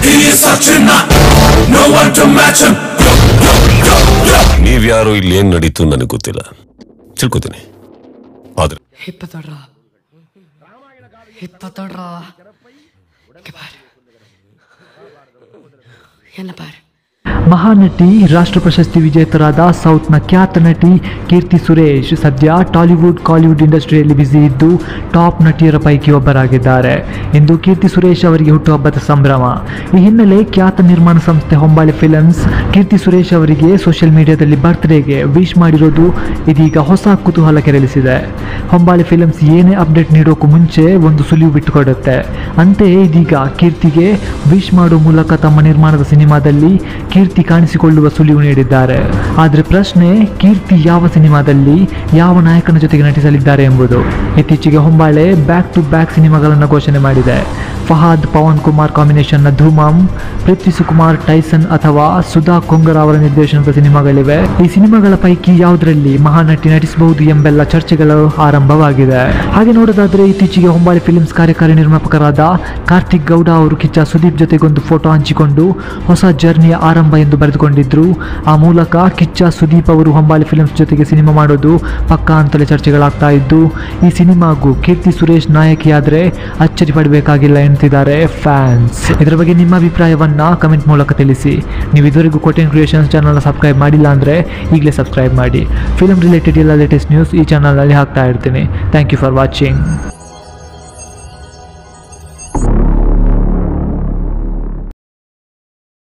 He is such a nut. No one to match him. ನೀವ್ಯಾರು ಇಲ್ಲಿ ಏನ್ ನಡೀತು ನನಗೆ ಗೊತ್ತಿಲ್ಲ ತಿಳ್ಕೊತೀನಿ ಆದ್ರೆ ಇಪ್ಪತ್ತೊಡ್ರ ಇಪ್ಪತ್ತೊಡ್ರ இங்க பாரு என்ன பாரு ಮಹಾನಟಿ ರಾಷ್ಟ್ರ ಪ್ರಶಸ್ತಿ ವಿಜೇತರಾದ ಸೌತ್ನ ಖ್ಯಾತ ನಟಿ ಕೀರ್ತಿ ಸುರೇಶ್ ಸದ್ಯ ಟಾಲಿವುಡ್ ಕಾಲಿವುಡ್ ಇಂಡಸ್ಟ್ರಿಯಲ್ಲಿ ಬ್ಯುಸಿ ಇದ್ದು ಟಾಪ್ ನಟಿಯರ ಪೈಕಿ ಒಬ್ಬರಾಗಿದ್ದಾರೆ ಇಂದು ಕೀರ್ತಿ ಸುರೇಶ್ ಅವರಿಗೆ ಹುಟ್ಟುಹಬ್ಬದ ಸಂಭ್ರಮ ಈ ಹಿನ್ನೆಲೆ ಖ್ಯಾತ ನಿರ್ಮಾಣ ಸಂಸ್ಥೆ ಹೊಂಬಾಳೆ ಫಿಲಮ್ಸ್ ಕೀರ್ತಿ ಸುರೇಶ್ ಅವರಿಗೆ ಸೋಷಿಯಲ್ ಮೀಡಿಯಾದಲ್ಲಿ ಬರ್ತ್ಡೇಗೆ ವಿಶ್ ಮಾಡಿರೋದು ಇದೀಗ ಹೊಸ ಕುತೂಹಲ ಕೆರಳಿಸಿದೆ ಹೊಂಬಾಳೆ ಫಿಲಮ್ಸ್ ಏನೇ ಅಪ್ಡೇಟ್ ನೀಡೋಕ್ಕೂ ಮುಂಚೆ ಒಂದು ಸುಳಿವು ಬಿಟ್ಟುಕೊಡುತ್ತೆ ಅಂತೆಯೇ ಇದೀಗ ಕೀರ್ತಿಗೆ ವಿಶ್ ಮಾಡೋ ಮೂಲಕ ತಮ್ಮ ನಿರ್ಮಾಣದ ಸಿನಿಮಾದಲ್ಲಿ ಕೀರ್ತಿ ಕಾಣಿಸಿಕೊಳ್ಳುವ ಸುಳಿವು ನೀಡಿದ್ದಾರೆ ಆದರೆ ಪ್ರಶ್ನೆ ಕೀರ್ತಿ ಯಾವ ಸಿನಿಮಾದಲ್ಲಿ ಯಾವ ನಾಯಕನ ಜೊತೆಗೆ ನಟಿಸಲಿದ್ದಾರೆ ಎಂಬುದು ಇತ್ತೀಚೆಗೆ ಹೊಂಬಾಳೆ ಬ್ಯಾಕ್ ಟು ಬ್ಯಾಕ್ ಸಿನಿಮಾಗಳನ್ನು ಘೋಷಣೆ ಮಾಡಿದೆ ಫಹಾದ್ ಪವನ್ ಕುಮಾರ್ ಕಾಂಬಿನೇಷನ್ನ ಧೂಮಂ ಪೃಥ್ವಿ ಸುಕುಮಾರ್ ಟೈಸನ್ ಅಥವಾ ಸುಧಾ ಕೊಂಗರ ಅವರ ನಿರ್ದೇಶನದ ಸಿನಿಮಾಗಳಿವೆ ಈ ಸಿನಿಮಾಗಳ ಪೈಕಿ ಯಾವುದರಲ್ಲಿ ಮಹಾನಟಿ ನಟಿಸಬಹುದು ಎಂಬೆಲ್ಲ ಚರ್ಚೆಗಳು ಆರಂಭವಾಗಿದೆ ಹಾಗೆ ನೋಡೋದಾದ್ರೆ ಇತ್ತೀಚೆಗೆ ಹೊಂಬಾಳೆ ಫಿಲ್ಮ್ಸ್ ಕಾರ್ಯಕಾರಿ ನಿರ್ಮಾಪಕರಾದ ಕಾರ್ತಿಕ್ ಗೌಡ ಅವರು ಕಿಚ್ಚ ಸುದೀಪ್ ಜೊತೆಗೊಂದು ಫೋಟೋ ಹಂಚಿಕೊಂಡು ಹೊಸ ಜರ್ನಿಯ ಆರಂಭ ಎಂದು ಬರೆದುಕೊಂಡಿದ್ರು ಆ ಮೂಲಕ ಕಿಚ್ಚ ಸುದೀಪ್ ಅವರು ಹೊಂಬಾಳೆ ಫಿಲ್ಮ್ಸ್ ಜೊತೆಗೆ ಸಿನಿಮಾ ಮಾಡೋದು ಪಕ್ಕಾ ಅಂತಲೇ ಚರ್ಚೆಗಳಾಗ್ತಾ ಇದ್ದು ಈ ಸಿನಿಮಾಗೂ ಕೀರ್ತಿ ಸುರೇಶ್ ನಾಯಕಿಯಾದ್ರೆ ಅಚ್ಚರಿ ಪಡಬೇಕಾಗಿಲ್ಲ ಎನ್ನುತ್ತಿದ್ದಾರೆ ಫ್ಯಾನ್ಸ್ ಇದರ ಬಗ್ಗೆ ನಿಮ್ಮ ಅಭಿಪ್ರಾಯವನ್ನ ಕಮೆಂಟ್ ಮೂಲಕ ತಿಳಿಸಿ ನೀವು ಇದುವರೆಗೂ ಕೋಟೆನ್ ಕ್ರಿಯೇಷನ್ಸ್ ಚಾನಲ್ನ ಸಬ್ಸ್ಕ್ರೈಬ್ ಮಾಡಿಲ್ಲ ಅಂದರೆ ಈಗಲೇ ಸಬ್ಸ್ಕ್ರೈಬ್ ಮಾಡಿ ಫಿಲ್ಮ್ ರಿಲೇಟೆಡ್ ಎಲ್ಲ ಲೇಟೆಸ್ಟ್ ನ್ಯೂಸ್ ಈ ಚಾನಲ್ನಲ್ಲಿ ಹಾಕ್ತಾ ಇರ್ತೀನಿ ಥ್ಯಾಂಕ್ ಯು ಫಾರ್ ವಾಚಿಂಗ್